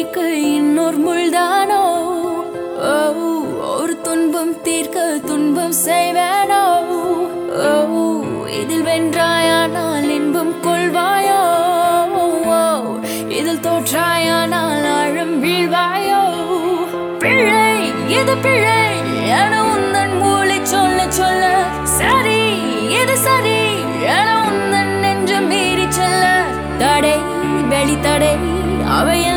இருக்க இன்னொரு முள்தானோ ஓ ஒரு துன்பம் தீர்க்க துன்பம் செய்வேனோ ஓ இதில் வென்றாயானால் இன்பம் கொள்வாயோ ஓ இதில் தோற்றாயானால் ஆழம் வீழ்வாயோ பிழை இது பிழை என உந்தன் மூளை சொல்ல சொல்ல சரி இது சரி என உந்தன் நெஞ்சம் மீறி செல்ல தடை வெளி தடை அவையெல்லாம்